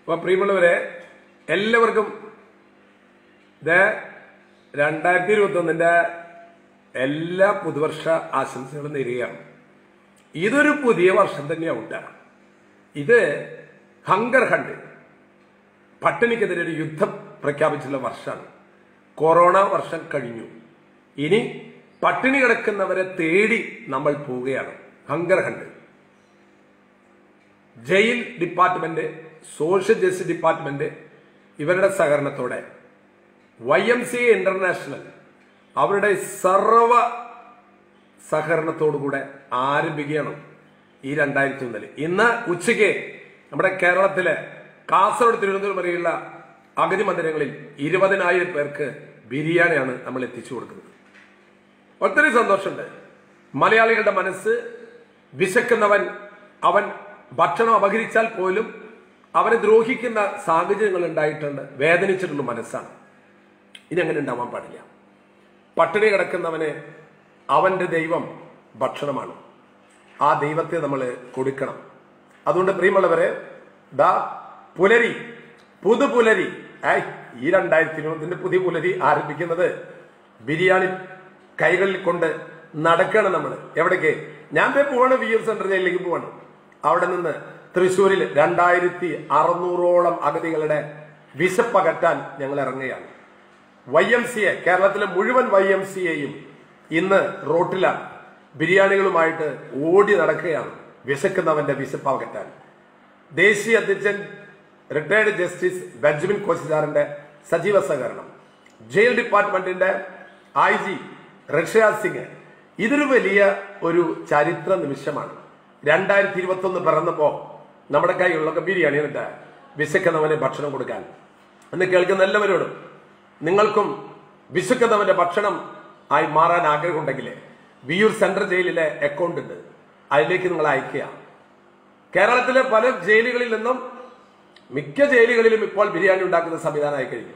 അപ്പൊ പ്രിയമുള്ളവരെ എല്ലാവർക്കും ഇത് രണ്ടായിരത്തി ഇരുപത്തി ഒന്നിന്റെ എല്ലാ പുതുവർഷ ആശംസകളും നേരുകയാണ് ഇതൊരു പുതിയ വർഷം തന്നെയാവും ട്ടാ. ഇത് ഹങ്കർ ഹണ്ട് പട്ടിണിക്കെതിരെ ഒരു യുദ്ധം പ്രഖ്യാപിച്ചുള്ള വർഷമാണ് കൊറോണ വർഷം കഴിഞ്ഞു ഇനി പട്ടിണി കിടക്കുന്നവരെ തേടി നമ്മൾ പോവുകയാണ് hunger hunt jail department social justice department ഇവരുടെ സഹകരണത്തോടെ വൈ എം സി ഇന്റർനാഷണൽ അവരുടെ സർവ സഹകരണത്തോടുകൂടെ ആരംഭിക്കുകയാണ് ഈ രണ്ടായിരത്തി ഒന്നില് ഇന്ന് ഉച്ചയ്ക്ക് നമ്മുടെ കേരളത്തിലെ കാസർഗോഡ് തിരുവനന്തപുരം വരെയുള്ള അഗതി മന്ദിരങ്ങളിൽ ഇരുപതിനായിരം പേർക്ക് ബിരിയാണിയാണ് നമ്മൾ എത്തിച്ചു കൊടുക്കുന്നത് ഒത്തിരി സന്തോഷമുണ്ട് മലയാളികളുടെ മനസ്സ് വിശക്കുന്നവൻ അവൻ ഭക്ഷണം അപഹരിച്ചാൽ പോലും അവനെ ദ്രോഹിക്കുന്ന സാഹചര്യങ്ങൾ ഉണ്ടായിട്ടുണ്ട് വേദനിച്ചിട്ടുള്ള മനസ്സാണ് ഇനി അങ്ങനെ ഉണ്ടാവാൻ പാടില്ല പട്ടിണി കിടക്കുന്നവന് അവന്റെ ദൈവം ഭക്ഷണമാണ് ആ ദൈവത്തെ നമ്മൾ കൊടുക്കണം അതുകൊണ്ട് പ്രിയമുള്ളവരെ ദാ പുലരി പുതുപുലരി ഏയ് ഈ രണ്ടായിരത്തി ഇരുപതിന്റെ പുതിയ പുലരി ആരംഭിക്കുന്നത് ബിരിയാണി കൈകളിൽ കൊണ്ട് നടക്കണം നമ്മൾ എവിടേക്ക് ഞാൻ ദേ പോവാണ് വി എഫ് സെന്റർ ജയിലിലേക്ക് പോവാണ് അവിടെ നിന്ന് തൃശ്ശൂരിൽ രണ്ടായിരത്തി അറുന്നൂറോളം അഗതികളുടെ വിശപ്പകറ്റാൻ ഞങ്ങൾ ഇറങ്ങുകയാണ് വൈ എം സി എ കേരളത്തിലെ മുഴുവൻ വൈ എം സി എയും ഇന്ന് റോട്ടിലാണ് ബിരിയാണികളുമായിട്ട് ഓടി നടക്കുകയാണ് വിശക്കുന്നവന്റെ വിശപ്പ് അകറ്റാൻ ദേശീയ അധ്യക്ഷൻ റിട്ടയർഡ് ജസ്റ്റിസ് ബെഞ്ചമിൻ കോശിദാറിന്റെ സജീവ സഹകരണം ജയിൽ ഡിപ്പാർട്ട്മെന്റിന്റെ ഐ ജി ഋഷിരാജ് സിംഗ് ഇതൊരു വലിയ ഒരു ചരിത്ര നിമിഷമാണ് രണ്ടായിരത്തി ഇരുപത്തി ഒന്ന് പിറന്നപ്പോ നമ്മുടെ കൈകളിലൊക്കെ ബിരിയാണി എന്നിട്ട് വിശക്കുന്നവന് ഭക്ഷണം കൊടുക്കാൻ എന്ന് കേൾക്കുന്ന എല്ലാവരോടും നിങ്ങൾക്കും വിശക്കുന്നവന്റെ ഭക്ഷണം ആയി മാറാൻ ആഗ്രഹമുണ്ടെങ്കിൽ വിയൂർ സെൻട്രൽ ജയിലിലെ അക്കൗണ്ട് ഉണ്ട് അതിലേക്ക് നിങ്ങൾ അയക്കുക കേരളത്തിലെ പല ജയിലുകളിൽ നിന്നും മിക്ക ജയിലുകളിലും ഇപ്പോൾ ബിരിയാണി ഉണ്ടാക്കുന്ന സംവിധാനമായി കഴിഞ്ഞു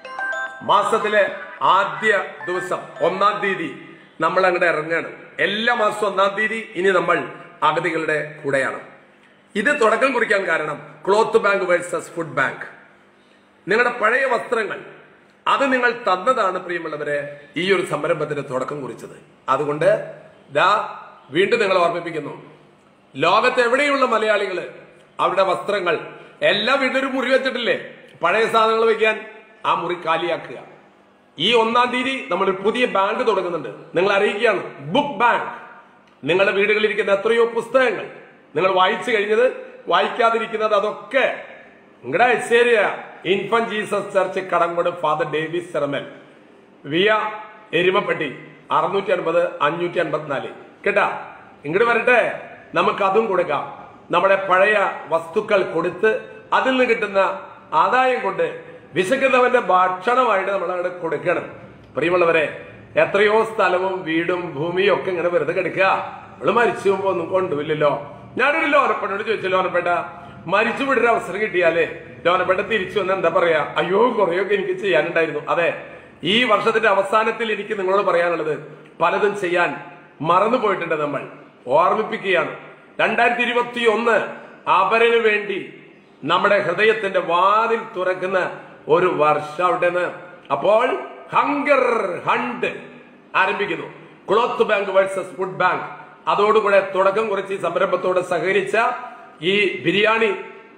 മാസത്തിലെ ആദ്യ ദിവസം ഒന്നാം തീയതി നമ്മൾ അങ്ങോട്ട് ഇറങ്ങുകയാണ് എല്ലാ മാസവും ഒന്നാം തീയതി ഇനി നമ്മൾ അഗതികളുടെ കൂടെയാണ് ഇത് തുടക്കം കുറിക്കാൻ കാരണം cloth bank versus food bank നിങ്ങളുടെ പഴയ വസ്ത്രങ്ങൾ അത് നിങ്ങൾ തന്നതാണ് പ്രിയമുള്ളവരെ ഈ ഒരു സംരംഭത്തിന് തുടക്കം കുറിച്ചത് അതുകൊണ്ട് ദാ വീണ്ടും നിങ്ങൾ ഓർമ്മിപ്പിക്കുന്നു ലോകത്ത് എവിടെയുള്ള മലയാളികള് അവരുടെ വസ്ത്രങ്ങൾ എല്ലാ വീട്ടിലും ഒരു മുറി വെച്ചിട്ടില്ലേ പഴയ സാധനങ്ങൾ വെക്കാൻ ആ മുറി കാലിയാക്കുക ഈ ഒന്നാം തീയതി നമ്മൾ ഒരു പുതിയ ബാങ്ക് തുടങ്ങുന്നുണ്ട് നിങ്ങൾ അറിയിക്കുകയാണ് ബുക്ക് ബാങ്ക് നിങ്ങളുടെ വീടുകളിൽ ഇരിക്കുന്ന എത്രയോ പുസ്തകങ്ങൾ നിങ്ങൾ വായിച്ചു കഴിഞ്ഞത് വായിക്കാതിരിക്കുന്നത് അതൊക്കെ നിങ്ങളുടെ ശരിയ infant Jesus church Kadangode father Davis സെറമൽ വിയ എരുമപ്പെട്ടി അറുന്നൂറ്റി അൻപത് അഞ്ഞൂറ്റി അൻപത്തിനാല് കേട്ടാ ഇങ്ങോട്ട് വരട്ടെ നമുക്ക് അതും കൊടുക്കാം നമ്മുടെ പഴയ വസ്തുക്കൾ കൊടുത്ത് അതിൽ നിന്ന് കിട്ടുന്ന ആദായം കൊണ്ട് വിശക്കുന്നവന്റെ ഭക്ഷണമായിട്ട് നമ്മൾ അങ്ങോട്ട് കൊടുക്കണം പ്രിയമുള്ളവരെ എത്രയോ സ്ഥലവും വീടും ഭൂമിയും ഒക്കെ ഇങ്ങനെ വെറുതെ കിടക്കുക നമ്മള് മരിച്ചു പോകുമ്പോ ഒന്നും കൊണ്ടുപോയില്ലല്ലോ ഞാനൊരു ലോനപ്പെട്ടോട് ചോദിച്ചു ലോനപ്പെട്ട മരിച്ചു വിടൊരു അവസരം കിട്ടിയാലേ ലോനപ്പെട്ട തിരിച്ചു വന്ന് എന്താ പറയാ അയ്യോ കുറെയൊക്കെ എനിക്ക് ചെയ്യാനുണ്ടായിരുന്നു അതെ ഈ വർഷത്തിന്റെ അവസാനത്തിൽ എനിക്ക് നിങ്ങളോട് പറയാനുള്ളത് പലതും ചെയ്യാൻ മറന്നു പോയിട്ടുണ്ട് നമ്മൾ ഓർമ്മിപ്പിക്കുകയാണ് രണ്ടായിരത്തി ഇരുപത്തി ഒന്ന് അപരന് വേണ്ടി നമ്മുടെ ഹൃദയത്തിന്റെ വാതിൽ തുറക്കുന്ന ഒരു വർഷം അവിടെ നിന്ന് അപ്പോൾ ഹങ്കർ ഹണ്ട് ആരംഭിക്കുന്നു cloth bank versus food bank അതോടുകൂടെ തുടക്കം കുറിച്ച് ഈ സംരംഭത്തോട് സഹകരിച്ച ഈ ബിരിയാണി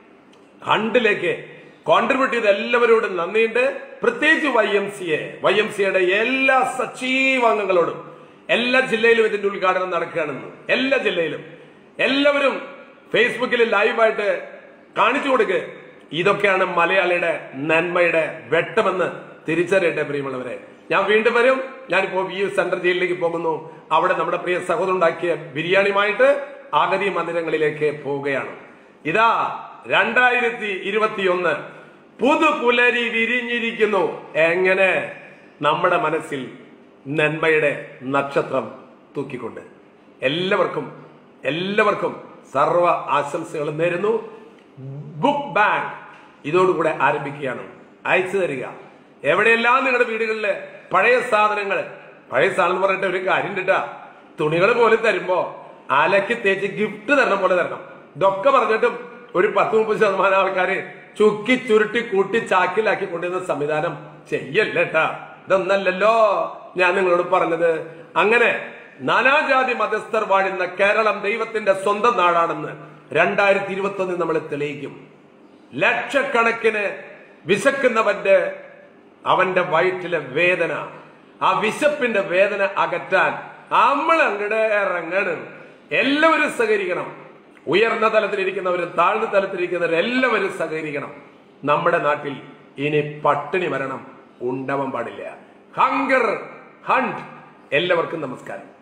ഹണ്ടിലേക്ക് കോൺട്രിബ്യൂട്ട് ചെയ്ത എല്ലാവരോടും നന്ദിയുണ്ട് പ്രത്യേകിച്ച് Y M C A Y M സിയുടെ എല്ലാ സജീവ അംഗങ്ങളോടും എല്ലാ ജില്ലയിലും ഇതിന്റെ ഉദ്ഘാടനം നടക്കുകയാണെന്ന് എല്ലാ ജില്ലയിലും എല്ലാവരും ഫേസ്ബുക്കിൽ ലൈവായിട്ട് കാണിച്ചു കൊടുക്ക് ഇതൊക്കെയാണ് മലയാളിയുടെ നന്മയുടെ വെട്ടമെന്ന് തിരിച്ചറിയട്ടെ പ്രിയമുള്ളവരെ ഞാൻ വീണ്ടും വരും ഞാനിപ്പോ വി സെൻട്രൽ ജയിലിലേക്ക് പോകുന്നു അവിടെ നമ്മുടെ പ്രിയ സഹോദരൻ ഉണ്ടാക്കിയ ബിരിയാണിയുമായിട്ട് അഗതി മന്ദിരങ്ങളിലേക്ക് പോവുകയാണ് ഇതാ രണ്ടായിരത്തി ഇരുപത്തിയൊന്ന് പുതുപുലരി വിരിഞ്ഞിരിക്കുന്നു എങ്ങനെ നമ്മുടെ മനസ്സിൽ നന്മയുടെ നക്ഷത്രം തൂക്കിക്കൊണ്ട് എല്ലാവർക്കും എല്ലാവർക്കും സർവ ആശംസകളും നേരുന്നു ബുക്ക് ബാങ്ക് ഇതോടുകൂടെ ആരംഭിക്കുകയാണ് അയച്ചു തരിക എവിടെയെല്ലാം നിങ്ങളുടെ വീടുകളിലെ പഴയ സാധനങ്ങൾ പഴയ സാധനം എന്ന് പറഞ്ഞിട്ട് ഒരു കാര്യം കിട്ടാ തുണികൾ പോലും തരുമ്പോ അലക്കി തേച്ച് ഗിഫ്റ്റ് തരണം പോലെ തരണം ഇതൊക്കെ പറഞ്ഞിട്ടും ഒരു പത്ത് മുപ്പത് ശതമാനം ആൾക്കാര് ചുക്കി ചുരുട്ടി കൂട്ടി ചാക്കിലാക്കി കൊണ്ടുവരുന്ന സംവിധാനം ചെയ്യല്ലേട്ടാ ഇതൊന്നല്ലല്ലോ ഞാൻ നിങ്ങളോട് പറഞ്ഞത് അങ്ങനെ നാനാജാതി മതസ്ഥർ വാഴുന്ന കേരളം ദൈവത്തിന്റെ സ്വന്തം നാടാണെന്ന് രണ്ടായിരത്തി ഇരുപത്തി ഒന്നിൽ നമ്മൾ തെളിയിക്കും ലക്ഷക്കണക്കിന് വിശക്കുന്നവന്റെ അവന്റെ വയറ്റിലെ വേദന ആ വിശപ്പിന്റെ വേദന അകറ്റാൻ നമ്മൾ അങ്ങടെ ഇറങ്ങണം എല്ലാവരും സഹകരിക്കണം ഉയർന്ന തലത്തിലിരിക്കുന്നവരും താഴ്ന്ന തലത്തിലിരിക്കുന്നവരും എല്ലാവരും സഹകരിക്കണം നമ്മുടെ നാട്ടിൽ ഇനി പട്ടിണി മരണം ഉണ്ടാവാൻ പാടില്ല ഹങ്കർ ഹണ്ട് എല്ലാവർക്കും നമസ്കാരം